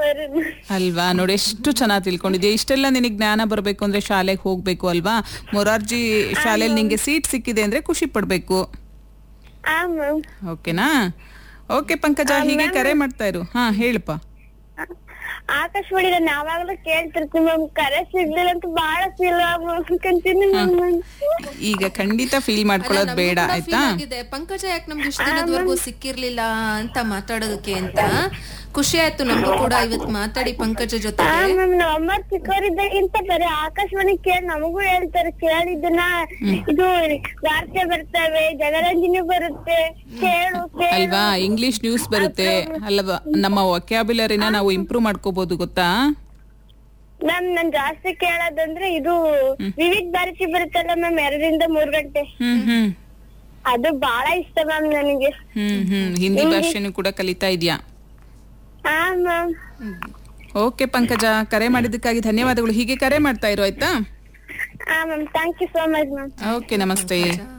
ಅವ್ರು ಅಲ್ವಾ ನೋಡಿ ಎಷ್ಟು ಚೆನ್ನಾಗಿ ತಿಳ್ಕೊಂಡಿದ್ಯಾ ಇಷ್ಟೆಲ್ಲ ನಿನಗೆ ಜ್ಞಾನ ಬರಬೇಕು ಅಂದ್ರೆ ಶಾಲೆಗೆ ಹೋಗ್ಬೇಕು ಅಲ್ವಾ ಮೊರಾರ್ಜಿ ಶಾಲೆಯಲ್ಲಿ ನಿಂಗೆ ಸೀಟ್ ಸಿಕ್ಕಿದೆ ಅಂದ್ರೆ ಖುಷಿ ಪಡ್ಬೇಕು ಹಾ ಮ್ಯಾಮ್ ಓಕೆನಾ ಓಕೆ ಪಂಕಜ ಹೀಗೆ ಕರೆ ಮಾಡ್ತಾ ಇರು ಹಾ ಹೇಳಪ್ಪ ಆಕಾಶವಾಣಿ ನಾನು ಯಾವಾಗ್ಲೂ ಕೇಳ್ತಿರ್ತೀನಿ ಮ್ಯಾಮ್ ಕರೆ ಸಿಗ್ಲಿಲ್ಲ ಅಂತ ಬಹಳ ಫೀಲ್ ಕಂತೀನಿ ಮ್ಯಾಮ್ ಈಗ ಖಂಡಿತ ಫೀಲ್ ಮಾಡ್ಕೊಳ್ಳೋದು ಬೇಡ ಆಯ್ತಾ ಆಗಿದೆ ಪಂಕಜ ಯಾಕೆ ನಮ್ಗೆ ಇಷ್ಟ ದಿನದವರೆಗೂ ಸಿಕ್ಕಿರ್ಲಿಲ್ಲ ಅಂತ ಮಾತಾಡೋದಕ್ಕೆ ಅಂತ ಖುಷಿ ಆಯ್ತು ನಮಗೂ ಕೂಡ ಇವತ್ತು ಮಾತಾಡಿ ಪಂಕಜ ಜೊತೆ ಹಾ ಮ್ಯಾಮ್ ನಾವ್ ಅಮ್ಮ ಚಿಕ್ಕವರಿದ್ದಾಗಿಂತ ಬರೀ ಆಕಾಶವಾಣಿ ಕೇಳಿ ನಮಗೂ ಹೇಳ್ತಾರೆ ಕೇಳಿದ್ದನ್ನ ಇದು ವಾರ್ತೆ ಬರ್ತವೆ ಜಗರಂಜನಿ ಬರುತ್ತೆ ಕೇಳು ಕೇಳು ಅಲ್ವಾ ಇಂಗ್ಲಿಷ್ ನ್ಯೂಸ್ ಬರುತ್ತೆ ಅಲ್ವಾ ನಮ್ಮ ವೊಕ್ಯಾಬ್ಯುಲರಿನ ನಾವು ಇಂಪ್ರೂವ್ ಮಾಡ್ಕೋಬಹುದು ಗೊತ್ತಾ ಮ್ಯಾಮ್ ನಾನ್ ಜಾಸ್ತಿ ಕೇಳೋದಂದ್ರೆ ಇದು ವಿವಿಧ ಭಾರತಿ ಬರುತ್ತಲ್ಲ ಮ್ಯಾಮ್ ಎರಡರಿಂದ ಮೂರ್ ಗಂಟೆ ಹ್ಮ್ ಹ್ಮ್ ಅದು ಬಹಳ ಇಷ್ಟ ಮ್ಯಾಮ್ ನನಗೆ ಹ್ಮ್ ಹ್ಮ್ ಹಿಂದಿ ಭಾಷೆನೂ ಕೂಡ ಕಲಿತಾ ಇದ್ಯಾ ಹಾ ಮ್ಯಾಮ್ ಓಕೆ ಪಂಕಜ ಕರೆ ಮಾಡಿದ್ದಕ್ಕಾಗಿ ಧನ್ಯವಾದಗಳು ಹೀಗೆ ಕರೆ ಮಾಡ್ತಾ ಇರು ಆಯ್ತಾ ಹಾ ma'am thank you so much ma'am okay ನಮಸ್ತೆ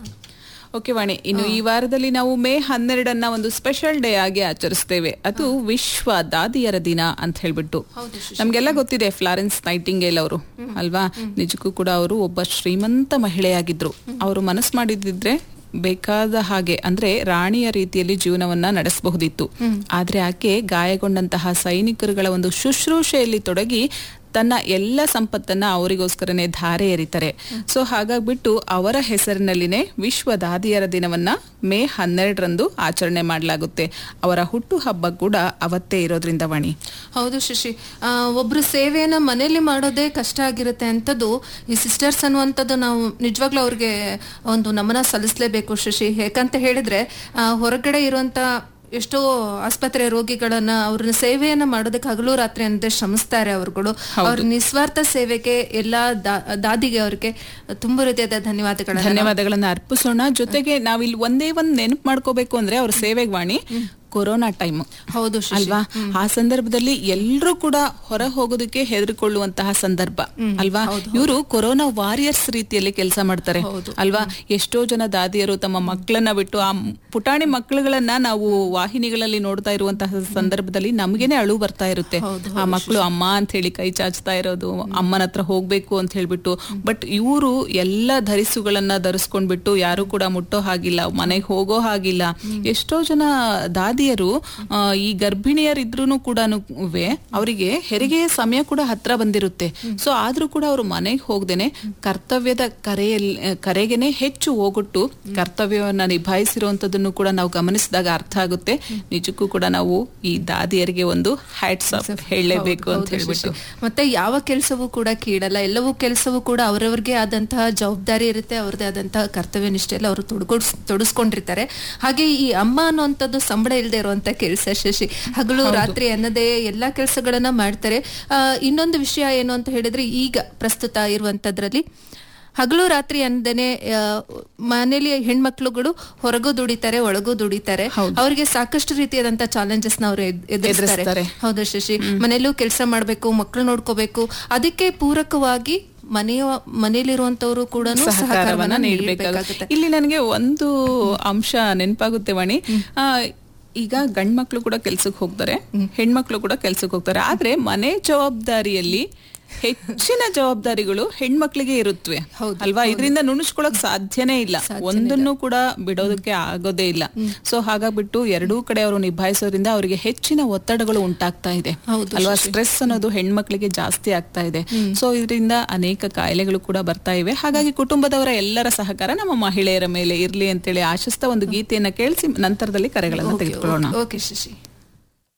ಓಕೆ ವಾಣಿ ಇನ್ನು ಈ ವಾರದಲ್ಲಿ ನಾವು ಮೇ ಹನ್ನೆರಡನ್ನ ಒಂದು ಸ್ಪೆಷಲ್ ಡೇ ಆಗಿ ಆಚರಿಸ್ತೇವೆ ಅದು ವಿಶ್ವ ದಾದಿಯರ ದಿನ ಅಂತ ಹೇಳ್ಬಿಟ್ಟು ನಮ್ಗೆಲ್ಲ ಗೊತ್ತಿದೆ ಫ್ಲಾರೆನ್ಸ್ ನೈಟಿಂಗೇಲ್ ಅವರು ಅಲ್ವಾ ನಿಜಕ್ಕೂ ಕೂಡ ಅವರು ಒಬ್ಬ ಶ್ರೀಮಂತ ಮಹಿಳೆಯಾಗಿದ್ರು ಅವರು ಮನಸ್ಸು ಮಾಡಿದಿದ್ರೆ ಬೇಕಾದ ಹಾಗೆ ಅಂದ್ರೆ ರಾಣಿಯ ರೀತಿಯಲ್ಲಿ ಜೀವನವನ್ನ ನಡೆಸಬಹುದಿತ್ತು ಆದ್ರೆ ಆಕೆ ಗಾಯಗೊಂಡಂತಹ ಸೈನಿಕರುಗಳ ಒಂದು ಶುಶ್ರೂಷೆಯಲ್ಲಿ ತೊಡಗಿ ತನ್ನ ಎಲ್ಲ ಸಂಪತ್ತನ್ನ ಅವರಿಗೋಸ್ಕರನೇ ಧಾರೆ ಎರಿತಾರೆ ಸೊ ಹಾಗಾಗ್ಬಿಟ್ಟು ಅವರ ಹೆಸರಿನಲ್ಲಿನೇ ವಿಶ್ವ ದಾದಿಯರ ದಿನವನ್ನ ಮೇ ಹನ್ನೆರಡರಂದು ಆಚರಣೆ ಮಾಡಲಾಗುತ್ತೆ ಅವರ ಹುಟ್ಟು ಹಬ್ಬ ಕೂಡ ಅವತ್ತೇ ಇರೋದ್ರಿಂದ ವಾಣಿ ಹೌದು ಶಶಿ ಆ, ಒಬ್ರು ಸೇವೆಯನ್ನ ಮನೆಯಲ್ಲಿ ಮಾಡೋದೇ ಕಷ್ಟ ಆಗಿರುತ್ತೆ ಅಂತದ್ದು ಈ ಸಿಸ್ಟರ್ಸ್ ಅನ್ನುವಂಥದ್ದು ನಾವು ನಿಜವಾಗ್ಲೂ ಅವ್ರಿಗೆ ಒಂದು ನಮನ ಸಲ್ಲಿಸಲೇಬೇಕು ಶಶಿ ಯಾಕಂತ ಹೇಳಿದ್ರೆ ಆ, ಹೊರಗಡೆ ಇರುವಂತ ಎಷ್ಟೋ ಆಸ್ಪತ್ರೆ ರೋಗಿಗಳನ್ನ ಅವ್ರನ್ನ ಸೇವೆಯನ್ನ ಮಾಡೋದಕ್ಕೆ ಹಗಲು ರಾತ್ರಿ ಅನ್ನದೆ ಶ್ರಮಿಸ್ತಾರೆ ಅವ್ರುಗಳು ಅವ್ರ ನಿಸ್ವಾರ್ಥ ಸೇವೆಗೆ ಎಲ್ಲಾ ದಾ- ದಾದಿಗೆ ಅವ್ರಿಗೆ ತುಂಬಾ ರೀತಿಯಾದ ಧನ್ಯವಾದಗಳನ್ನ ಧನ್ಯವಾದಗಳನ್ನ ಅರ್ಪಿಸೋಣ ಜೊತೆಗೆ ನಾವಿಲ್ಲಿ ಒಂದೇ ಒಂದ್ ನೆನಪು ಮಾಡ್ಕೋಬೇಕು ಅಂದ್ರೆ ಅವ್ರ ಸೇವೆಗೆ ವಾಣಿ ಕೊರೋನಾ ಟೈಮ್ ಹೌದು ಶಶಿ ಅಲ್ವಾ ಆ ಸಂದರ್ಭದಲ್ಲಿ ಎಲ್ಲರೂ ಕೂಡ ಹೊರ ಹೋಗೋದಕ್ಕೆ ಹೆದರಿಕೊಳ್ಳುವಂತಹ ಸಂದರ್ಭ ಅಲ್ವಾ ಇವರು ಕೊರೋನಾ ವಾರಿಯರ್ಸ್ ರೀತಿಯಲ್ಲಿ ಕೆಲಸ ಮಾಡ್ತಾರೆ ಅಲ್ವಾ ಎಷ್ಟೋ ಜನ ದಾದಿಯರು ತಮ್ಮ ಮಕ್ಕಳನ್ನ ಬಿಟ್ಟು ಆ ಮ್- ಪುಟಾಣಿ ಮಕ್ಕಳುಗಳನ್ನ ನಾವು ವಾಹಿನಿಗಳಲ್ಲಿ ನೋಡ್ತಾ ಇರುವಂತಹ ಸಂದರ್ಭದಲ್ಲಿ ನಮ್ಗೇನೆ ಅಳು ಬರ್ತಾ ಇರುತ್ತೆ ಆ ಮಕ್ಕಳು ಅಮ್ಮ ಅಂತ ಹೇಳಿ ಕೈ ಚಾಚ್ತಾ ಇರೋದು ಅಮ್ಮನ ಹತ್ರ ಹೋಗ್ಬೇಕು ಅಂತ ಹೇಳ್ಬಿಟ್ಟು ಬಟ್ ಇವರು ಎಲ್ಲ ಧರಿಸುಗಳನ್ನ ಧರಿಸ್ಕೊಂಡ್ಬಿಟ್ಟು ಯಾರು ಕೂಡ ಮುಟ್ಟೋ ಹಾಗಿಲ್ಲ ಮನೆಗೆ ಹೋಗೋ ಹಾಗಿಲ್ಲ ಎಷ್ಟೋ ಜನ ದಾದಿಯರು ಆ, ಈ ಗರ್ಭಿಣಿಯರಿದ್ರು ಕೂಡ ಅವರಿಗೆ ಹೆರಿಗೆಯ ಸಮಯ ಕೂಡ ಹತ್ರ ಬಂದಿರುತ್ತೆ ಸೊ ಆದ್ರೂ ಕೂಡ ಅವರು ಮನೆಗೆ ಹೋಗ್ದೇನೆ ಕರ್ತವ್ಯದ ಕರೆಯಲ್ಲಿ ಕರೆಗೆನೆ ಹೆಚ್ಚು ಹೋಗೊಟ್ಟು ಕರ್ತವ್ಯವನ್ನ ನಿಭಾಯಿಸಿರುವಂತದನ್ನು ಕೂಡ ನಾವು ಗಮನಿಸಿದಾಗ ಅರ್ಥ ಆಗುತ್ತೆ ನಿಜಕ್ಕೂ ಕೂಡ ನಾವು ಈ ದಾದಿಯರಿಗೆ ಒಂದು ಹ್ಯಾಟ್ಸ್ ಆಫ್ ಹೇಳಲೇಬೇಕು ಅಂತ ಹೌದು ಹೇಳ್ಬಿಟ್ಟು ಶಶಿ. ಮತ್ತೆ ಯಾವ ಕೆಲಸವೂ ಕೂಡ ಕೀಳಲ್ಲ ಎಲ್ಲವೂ ಕೆಲಸವೂ ಕೂಡ ಅವರವ್ರಿಗೆ ಆದಂತಹ ಜವಾಬ್ದಾರಿ ಇರುತ್ತೆ ಅವ್ರದೇ ಆದಂತಹ ಕರ್ತವ್ಯ ನಿಷ್ಠೆಲ್ಲ ಅವರು ತೊಡಗಿಸ್ ತೊಡಸ್ಕೊಂಡಿರ್ತಾರೆ ಹಾಗೆ ಈ ಅಮ್ಮ ಅನ್ನುವಂಥದ್ದು ಸಂಬಳ ಇಲ್ಲದೆ ಇರುವಂತ ಕೆಲಸ ಶಶಿ ಹಗಲು ರಾತ್ರಿ ಅನ್ನದೇ ಎಲ್ಲಾ ಕೆಲಸಗಳನ್ನ ಮಾಡ್ತಾರೆ ಆ, ಇನ್ನೊಂದು ವಿಷಯ ಏನು ಅಂತ ಹೇಳಿದ್ರೆ ಈಗ ಪ್ರಸ್ತುತ ಇರುವಂತದ್ರಲ್ಲಿ ಹಗಲು ರಾತ್ರಿ ಅಂದೇನೆ ಆ, ಮನೇಲಿ ಹೆಣ್ಮಕ್ಳುಗಳು ಹೊರಗೂ ದುಡಿತಾರೆ ಒಳಗೂ ದುಡಿತಾರೆ ಅವರಿಗೆ ಸಾಕಷ್ಟು ರೀತಿಯಾದಂತ ಚಾಲೆಂಜಸ್ ನ ಅವರು ಎದುರಿಸ್ತಾರೆ ಎದುರಿಸ್ತಾರೆ. ಹೌದು ಶಶಿ ಮನೆಯಲ್ಲೂ ಕೆಲಸ ಮಾಡ್ಬೇಕು ಮಕ್ಕಳು ನೋಡ್ಕೋಬೇಕು ಅದಕ್ಕೆ ಪೂರಕವಾಗಿ ಮನೆಯ ಮನೇಲಿರುವಂತವ್ರು ಕೂಡ ಸಹಕಾರವನ್ನ ನೀಡಬೇಕಾಗುತ್ತೆ ಇಲ್ಲಿ ನನಗೆ ಒಂದು ಅಂಶ ನೆನಪಾಗುತ್ತೆ ವಾಣಿ ಆ, ಈಗ ಗಂಡ್ ಮಕ್ಳು ಕೂಡ ಕೆಲ್ಸಕ್ಕೆ ಹೋಗ್ತಾರೆ ಹೆಣ್ಮಕ್ಳು ಕೂಡ ಕೆಲ್ಸಕ್ಕೆ ಹೋಗ್ತಾರೆ ಆದ್ರೆ ಮನೆ ಜವಾಬ್ದಾರಿಯಲ್ಲಿ ಹೆಚ್ಚಿನ ಜವಾಬ್ದಾರಿಗಳು ಹೆಣ್ಮಕ್ಳಿಗೆ ಇರುತ್ತವೆ ಅಲ್ವಾ ಇದರಿಂದ ನುಣುಸ್ಕೊಳಕ್ ಸಾಧ್ಯನೇ ಇಲ್ಲ ಒಂದನ್ನು ಕೂಡ ಬಿಡೋದಕ್ಕೆ ಆಗೋದೇ ಇಲ್ಲ ಸೊ ಹಾಗಾಗ್ಬಿಟ್ಟು ಎರಡೂ ಕಡೆ ಅವರು ನಿಭಾಯಿಸೋದ್ರಿಂದ ಅವರಿಗೆ ಹೆಚ್ಚಿನ ಒತ್ತಡಗಳು ಉಂಟಾಗ್ತಾ ಇದೆ ಅಲ್ವಾ ಸ್ಟ್ರೆಸ್ ಅನ್ನೋದು ಹೆಣ್ಮಕ್ಳಿಗೆ ಜಾಸ್ತಿ ಆಗ್ತಾ ಇದೆ ಸೊ ಇದರಿಂದ ಅನೇಕ ಕಾಯಿಲೆಗಳು ಕೂಡ ಬರ್ತಾ ಇವೆ ಹಾಗಾಗಿ ಕುಟುಂಬದವರ ಎಲ್ಲರ ಸಹಕಾರ ನಮ್ಮ ಮಹಿಳೆಯರ ಮೇಲೆ ಇರ್ಲಿ ಅಂತೇಳಿ ಆಶಿಸ್ತಾ ಒಂದು ಗೀತೆಯನ್ನ ಕೇಳಿಸಿ ನಂತರದಲ್ಲಿ ಕರೆಗಳನ್ನು ತೆಗೆದುಕೊಳ್ಳೋಣ ಓಕೆ ಶಶಿ